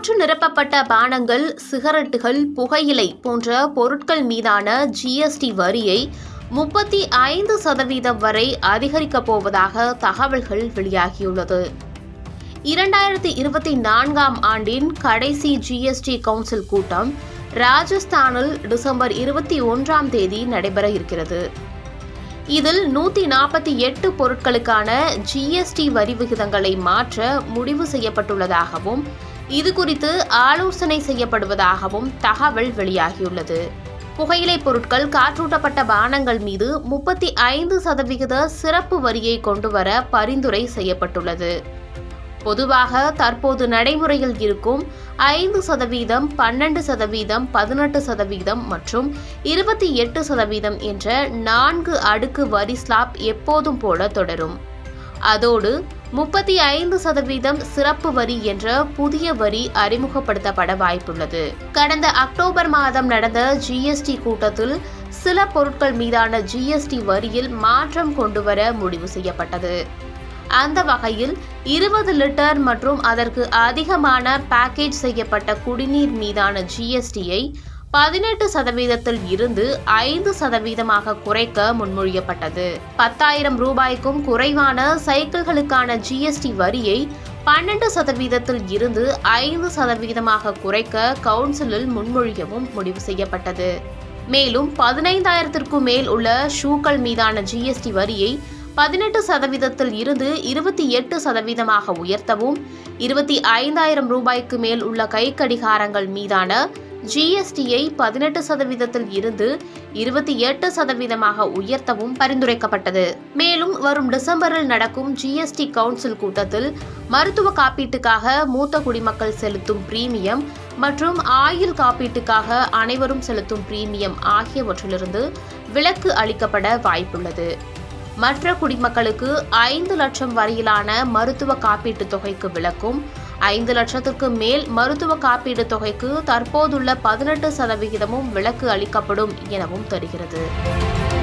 காற்று நிரப்பப்பட்ட பானங்கள் சிகரெட்டுகள் புகையிலை போன்ற பொருட்கள் மீதான ஜிஎஸ்டி வரியை முப்பத்தி ஐந்து சதவீதம் வரை அதிகரிக்கப் போவதாக தகவல்கள் வெளியாகியுள்ளது இரண்டாயிரத்தி இருபத்தி நான்காம் ஆண்டின் கடைசி ஜிஎஸ்டி கவுன்சில் கூட்டம் ராஜஸ்தானில் டிசம்பர் இருபத்தி ஒன்றாம் தேதி நடைபெற இருக்கிறது இதில் நூற்றி நாற்பத்தி எட்டு பொருட்களுக்கான ஜிஎஸ்டி வரி விகிதங்களை மாற்ற முடிவு செய்யப்பட்டுள்ளதாகவும் இது குறித்து ஆலோசனை செய்யப்படுவதாகவும் தகவல் வெளியாகியுள்ளது புகையிலை பொருட்கள் காற்றூட்டப்பட்ட பானங்கள் மீது முப்பத்தி ஐந்து சதவிகித சிறப்பு வரியை கொண்டுவர பரிந்துரை செய்யப்பட்டுள்ளது பொதுவாக தற்போது நடைமுறையில் இருக்கும் ஐந்து சதவீதம் பன்னெண்டு சதவீதம் பதினெட்டு சதவீதம் மற்றும் இருபத்தி எட்டு சதவீதம் என்ற நான்கு அடுக்கு வரி ஸ்லாப் எப்போதும் போல தொடரும் அதோடு முப்பத்தி ஐந்து சதவீதம் சிறப்பு வரி என்ற புதிய வரி அறிமுகப்படுத்தப்பட வாய்ப்புள்ளது கடந்த அக்டோபர் மாதம் நடந்த ஜிஎஸ்டி கூட்டத்தில் சில பொருட்கள் மீதான ஜிஎஸ்டி வரியில் மாற்றம் கொண்டுவர முடிவு செய்யப்பட்டது அந்த வகையில் இருபது லிட்டர் மற்றும் அதற்கு அதிகமான பேக்கேஜ் செய்யப்பட்ட குடிநீர் மீதான ஜிஎஸ்டியை பதினெட்டு சதவீதத்தில் இருந்து ஐந்து சதவீதமாக குறைக்க முன்மொழியப்பட்டது பத்தாயிரம் ரூபாய்க்கும் குறைவான சைக்கிள்களுக்கான ஜிஎஸ்டி வரியை பன்னெண்டு சதவீதத்தில் இருந்து ஐந்து சதவீதமாக குறைக்க கவுன்சிலில் முன்மொழியவும் முடிவு செய்யப்பட்டது மேலும் பதினைந்தாயிரத்திற்கும் மேல் உள்ள ஷூக்கள் மீதான ஜிஎஸ்டி வரியை பதினெட்டு சதவீதத்தில் இருந்து இருபத்தி எட்டு சதவீதமாக உயர்த்தவும் இருபத்தி ஐந்தாயிரம் ரூபாய்க்கு மேல் உள்ள கை கடிகாரங்கள் மீதான ஜிஎஸ்டியை பதினெட்டு சதவீதத்தில் இருந்து இருபத்தி எட்டு சதவீதமாக உயர்த்தவும் பரிந்துரைக்கப்பட்டது மேலும் வரும் டிசம்பரில் நடக்கும் ஜிஎஸ்டி கவுன்சில் கூட்டத்தில் மருத்துவ காப்பீட்டுக்காக மூத்த குடிமக்கள் செலுத்தும் பிரீமியம் மற்றும் ஆயுள் காப்பீட்டுக்காக அனைவரும் செலுத்தும் பிரீமியம் ஆகியவற்றிலிருந்து விலக்கு அளிக்கப்பட வாய்ப்புள்ளது மற்ற குடிமக்களுக்கு ஐந்து லட்சம் வரையிலான மருத்துவ காப்பீட்டு தொகைக்கு விலக்கும் ஐந்து லட்சத்துக்கு மேல் மருத்துவ காப்பீடு தொகைக்கு தற்போதுள்ள பதினெட்டு சதவிகிதமும் விலக்கு அளிக்கப்படும் எனவும் தெரிகிறது